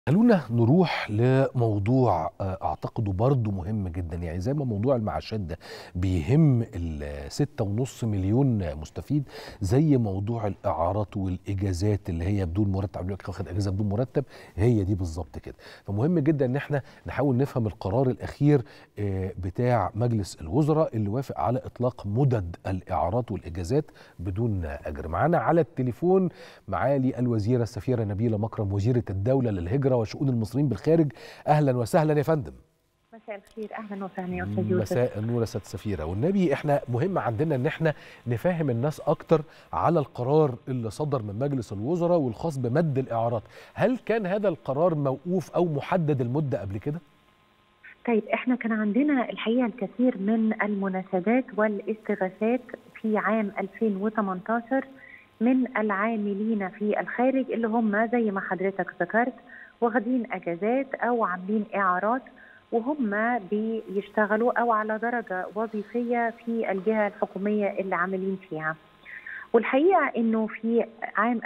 خلونا نروح لموضوع آه، اعتقده برضه مهم جدا يعني زي ما موضوع المعاشات ده بيهم الستة ونص مليون مستفيد زي موضوع الاعارات والاجازات اللي هي بدون مرتب عاملين لك واخد اجازه بدون مرتب هي دي بالظبط كده فمهم جدا ان احنا نحاول نفهم القرار الاخير آه، بتاع مجلس الوزراء اللي وافق على اطلاق مدد الاعارات والاجازات بدون اجر معانا على التليفون معالي الوزيره السفيره نبيله مكرم وزيره الدوله للهجره وشؤون المصريين بالخارج اهلا وسهلا يا فندم مساء الخير اهلا وسهلا يا استاذ يوسف مساء النور يا سياده السفيره والنبي احنا مهم عندنا ان احنا نفهم الناس اكتر على القرار اللي صدر من مجلس الوزراء والخاص بمد الاعارات هل كان هذا القرار موقوف او محدد المده قبل كده طيب احنا كان عندنا الحقيقه الكثير من المناشدات والاستغاثات في عام 2018 من العاملين في الخارج اللي هم زي ما حضرتك ذكرت واخدين اجازات او عاملين اعارات وهم بيشتغلوا او على درجه وظيفيه في الجهه الحكوميه اللي عاملين فيها. والحقيقه انه في عام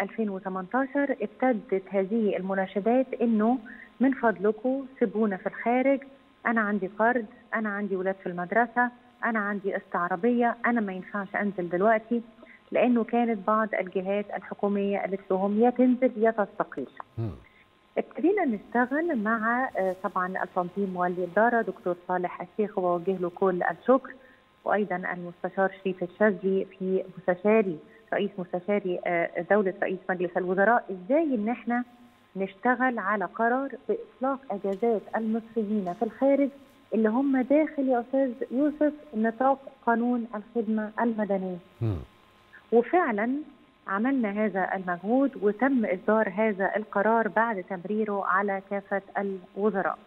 2018 ابتدت هذه المناشدات انه من فضلكم سيبونا في الخارج انا عندي قرض انا عندي ولاد في المدرسه انا عندي قسط عربيه انا ما ينفعش انزل دلوقتي لانه كانت بعض الجهات الحكوميه قالت لهم يا تنزل يا تستقيل. مم. ابتدينا نشتغل مع آه، طبعا التنظيم والي الاداره دكتور صالح الشيخ ووجه له كل الشكر وايضا المستشار شريف الشاذلي في مستشاري رئيس مستشاري آه، دوله رئيس مجلس الوزراء ازاي ان احنا نشتغل على قرار باطلاق اجازات المصريين في الخارج اللي هم داخل يا استاذ يوسف نطاق قانون الخدمه المدنيه. مم. وفعلا عملنا هذا المجهود وتم إصدار هذا القرار بعد تمريره على كافة الوزراء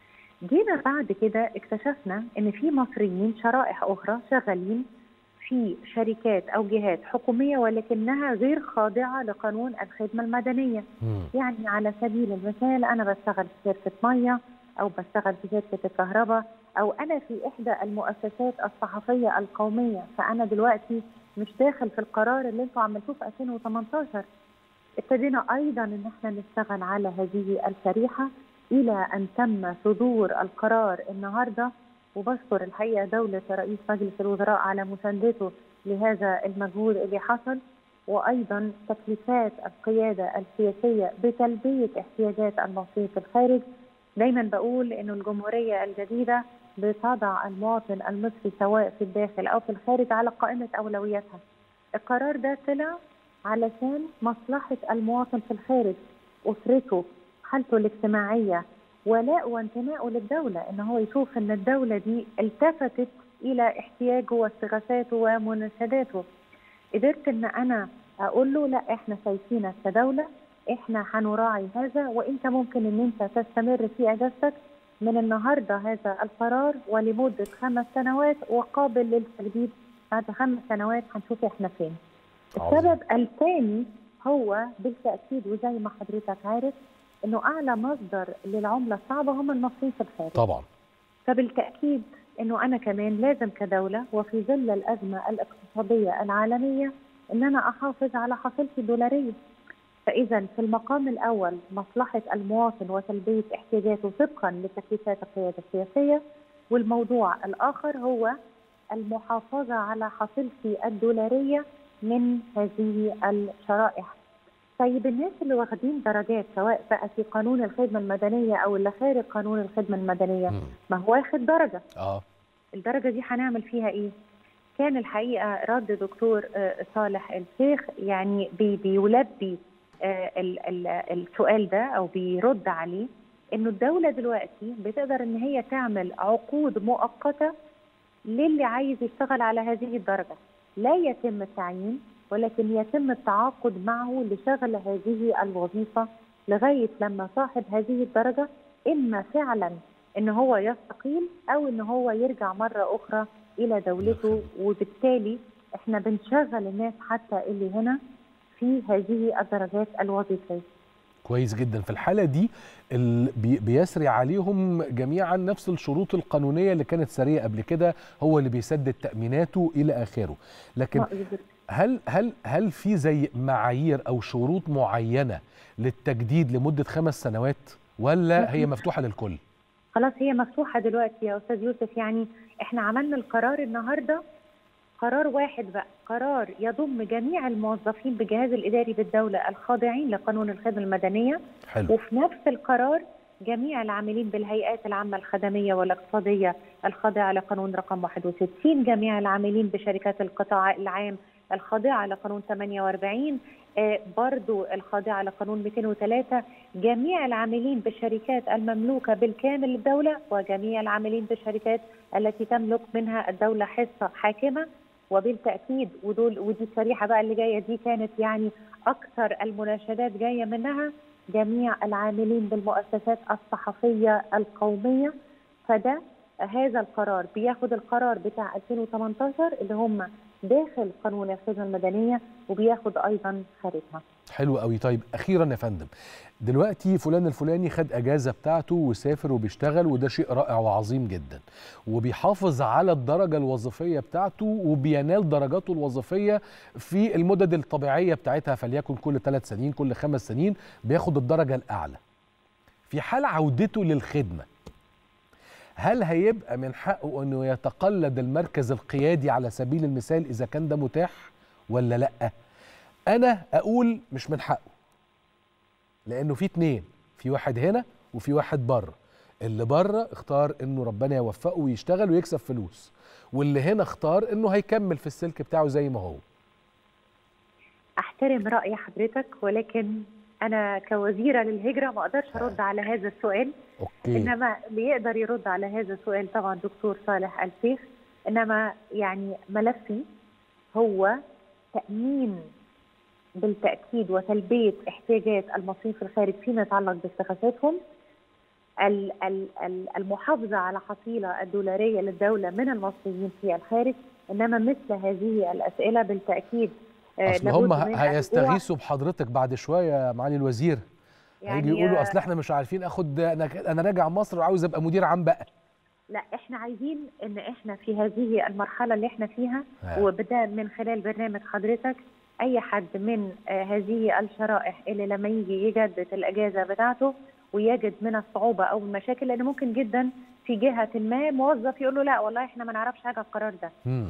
جينا بعد كده اكتشفنا ان في مصريين شرائح اخرى شغالين في شركات او جهات حكوميه ولكنها غير خاضعه لقانون الخدمه المدنيه مم. يعني على سبيل المثال انا بشتغل في شركه ميه او بشتغل في شركه الكهرباء او انا في احدى المؤسسات الصحفيه القوميه فانا دلوقتي مش داخل في القرار اللي انتم عملتوه في 2018 ابتدينا ايضا ان احنا نشتغل على هذه الشريحه الى ان تم صدور القرار النهارده وبشكر الحقيقه دوله رئيس مجلس الوزراء على مساندته لهذا المجهود اللي حصل وايضا تكليفات القياده السياسيه بتلبيه احتياجات المصريين في الخارج دايما بقول انه الجمهوريه الجديده بتضع المواطن المصري سواء في الداخل او في الخارج على قائمه اولوياتها. القرار ده طلع علشان مصلحه المواطن في الخارج، اسرته، حالته الاجتماعيه، ولاء وانتمائه للدوله، ان هو يشوف ان الدوله دي التفتت الى احتياجه واستغاثاته ومناشداته. قدرت ان انا اقول له لا احنا شايفينك كدوله احنا هنراعي هذا وانت ممكن ان انت تستمر في اجازتك من النهارده هذا القرار ولمده خمس سنوات وقابل للتجديد بعد خمس سنوات هنشوف احنا فين. عظيم. السبب الثاني هو بالتاكيد وزي ما حضرتك عارف انه اعلى مصدر للعمله الصعبه هم المصريين في الخارج. طبعا فبالتأكيد أنه أنا كمان لازم كدولة وفي ظل الأزمة الاقتصادية العالمية أن أنا أحافظ على حصيلتي الدولارية فإذا في المقام الأول مصلحة المواطن وتلبية احتياجاته طبقا لتكليفات القيادة السياسية والموضوع الآخر هو المحافظة على حصيلتي الدولارية من هذه الشرائح طيب الناس اللي واخدين درجات سواء بقى في قانون الخدمة المدنية أو اللي خارج قانون الخدمة المدنية مم. ما هو واخد درجة اه الدرجة دي هنعمل فيها إيه؟ كان الحقيقة رد دكتور آه، صالح الشيخ يعني بي بيلبي آه، ال- ال- السؤال ده أو بيرد عليه إنه الدولة دلوقتي بتقدر إن هي تعمل عقود مؤقتة للي عايز يشتغل على هذه الدرجة لا يتم التعيين ولكن يتم التعاقد معه لشغل هذه الوظيفة لغاية لما صاحب هذه الدرجة إما فعلا إن هو يستقيل أو إن هو يرجع مرة أخرى إلى دولته وبالتالي إحنا بنشغل الناس حتى اللي هنا في هذه الدرجات الوظيفية كويس جدا في الحاله دي ال- بي- بيسري عليهم جميعا نفس الشروط القانونيه اللي كانت ساريه قبل كده هو اللي بيسدد تاميناته الى اخره لكن هل هل هل في زي معايير او شروط معينه للتجديد لمده خمس سنوات ولا هي مفتوحه للكل خلاص هي مفتوحه دلوقتي يا استاذ يوسف يعني احنا عملنا القرار النهارده قرار واحد بقى قرار يضم جميع الموظفين بالجهاز الاداري بالدوله الخاضعين لقانون الخدمه المدنيه حلو وفي نفس القرار جميع العاملين بالهيئات العامة الخدمية والاقتصادية الخاضعة لقانون رقم 61 جميع العاملين بشركات القطاع العام الخاضعة لقانون 48 آه، برضو الخاضعة لقانون 203 جميع العاملين بالشركات المملوكة بالكامل للدولة وجميع العاملين بالشركات التي تملك منها الدولة حصة حاكمة وبالتأكيد ودول ودي الشريحة بقى اللي جاية دي كانت يعني أكثر المناشدات جاية منها جميع العاملين بالمؤسسات الصحفية القومية فده هذا القرار بياخد القرار بتاع 2018 اللي هم داخل قانون الخدمة المدنية وبياخد أيضا خارجها حلو قوي طيب اخيرا يا فندم دلوقتي فلان الفلاني خد اجازه بتاعته وسافر وبيشتغل وده شيء رائع وعظيم جدا وبيحافظ على الدرجه الوظيفيه بتاعته وبينال درجاته الوظيفيه في المدد الطبيعيه بتاعتها فليكن كل ثلاث سنين كل خمس سنين بياخد الدرجه الاعلى في حال عودته للخدمه هل هيبقى من حقه انه يتقلد المركز القيادي على سبيل المثال اذا كان ده متاح ولا لا انا اقول مش من حقه لانه في اتنين في واحد هنا وفي واحد بره اللي بره اختار انه ربنا يوفقه ويشتغل ويكسب فلوس واللي هنا اختار انه هيكمل في السلك بتاعه زي ما هو احترم راي حضرتك ولكن انا كوزيره للهجره ما اقدرش ارد على هذا السؤال اوكي انما اللي يقدر يرد على هذا السؤال طبعا دكتور صالح الشيخ انما يعني ملفي هو تامين بالتاكيد وتلبيه احتياجات المصريين في الخارج فيما يتعلق باستغاثاتهم ال- ال- ال- المحافظه على حصيله الدولاريه للدوله من المصريين في الخارج انما مثل هذه الاسئله بالتاكيد آه، اصل لابد هم من الرجوع. هيستغيثوا بحضرتك بعد شويه يا معالي الوزير هيجي يقولوا آه، اصل احنا مش عارفين اخد انا انا راجع مصر وعاوز ابقى مدير عام بقى لا احنا عايزين ان احنا في هذه المرحله اللي احنا فيها آه. وبدا من خلال برنامج حضرتك اي حد من آه، هذه الشرائح اللي لما يجي يجدد الاجازه بتاعته ويجد من الصعوبه او المشاكل لان ممكن جدا في جهه ما موظف يقول له لا والله احنا ما نعرفش حاجه القرار ده مم.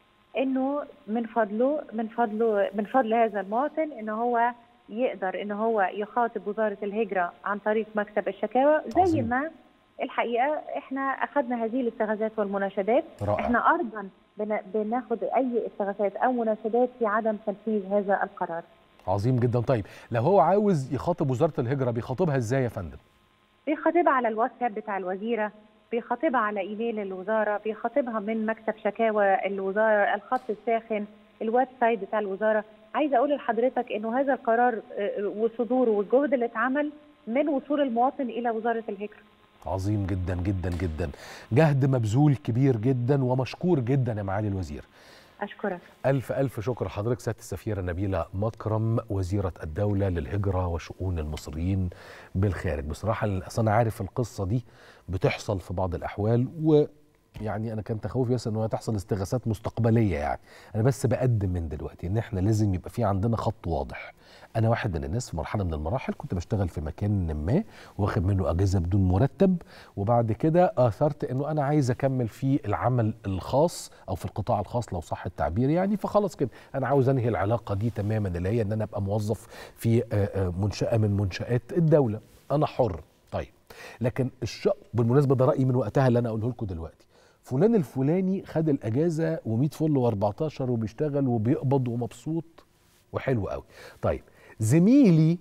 انه من فضله من فضله من فضل هذا المواطن ان هو يقدر ان هو يخاطب وزاره الهجره عن طريق مكتب الشكاوى زي عظيم. ما الحقيقه احنا اخذنا هذه الاستغاثات والمناشدات رائع احنا ارضا بن- بناخد اي استغاثات او مناشدات في عدم تنفيذ هذا القرار عظيم جدا طيب لو هو عاوز يخاطب وزاره الهجره بيخاطبها ازاي يا فندم بيخاطبها على الواتساب بتاع الوزيره بيخاطبها على ايميل الوزاره بيخاطبها من مكتب شكاوى الوزاره الخط الساخن الويب سايت بتاع الوزاره عايزه اقول لحضرتك انه هذا القرار آه، وصدوره والجهد اللي اتعمل من وصول المواطن الى وزاره الهجره عظيم جدا جدا جدا جهد مبذول كبير جدا ومشكور جدا يا معالي الوزير اشكرك ألف ألف شكر لحضرتك سيادة السفيرة نبيلة مكرم وزيرة الدولة للهجرة وشؤون المصريين بالخارج بصراحة أصل أنا عارف القصة دي بتحصل في بعض الأحوال ويعني أنا كان تخوفي بس إنه هتحصل استغاثات مستقبلية يعني أنا بس بقدم من دلوقتي إن إحنا لازم يبقى في عندنا خط واضح أنا واحد من الناس في مرحلة من المراحل كنت بشتغل في مكان ما واخد منه أجازة بدون مرتب وبعد كده آثرت إنه أنا عايز أكمل في العمل الخاص أو في القطاع الخاص لو صح التعبير يعني فخلاص كده أنا عاوز أنهي العلاقة دي تماما اللي هي إن أنا أبقى موظف في آه، آه، منشأة من منشآت الدولة أنا حر طيب لكن الشق بالمناسبة ده رأيي من وقتها اللي أنا أقوله لكم دلوقتي فلان الفلاني خد الأجازة و100 فل و14 وبيشتغل وبيقبض ومبسوط وحلو قوي طيب زميلي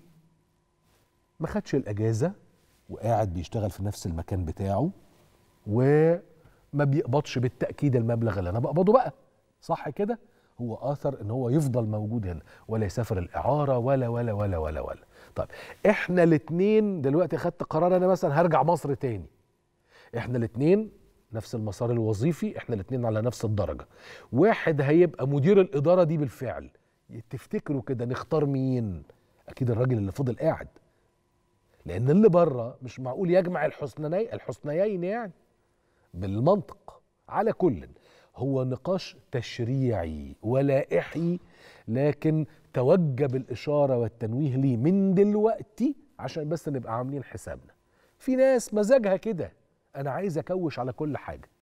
ما خدش الأجازة وقاعد بيشتغل في نفس المكان بتاعه وما بيقبضش بالتأكيد المبلغ اللي أنا بقبضه بقى صح كده؟ هو آثر إن هو يفضل موجود هنا ولا يسافر الإعارة ولا ولا ولا ولا ولا طيب إحنا الاتنين دلوقتي خدت قرار أنا مثلا هرجع مصر تاني إحنا الاتنين نفس المسار الوظيفي إحنا الاتنين على نفس الدرجة واحد هيبقى مدير الإدارة دي بالفعل تفتكروا كده نختار مين؟ أكيد الراجل اللي فضل قاعد لان اللي بره مش معقول يجمع الحسنيين الحسنيين يعني بالمنطق على كل هو نقاش تشريعي ولائحي لكن توجب الاشاره والتنويه ليه من دلوقتي عشان بس نبقى عاملين حسابنا في ناس مزاجها كده انا عايز اكوش على كل حاجه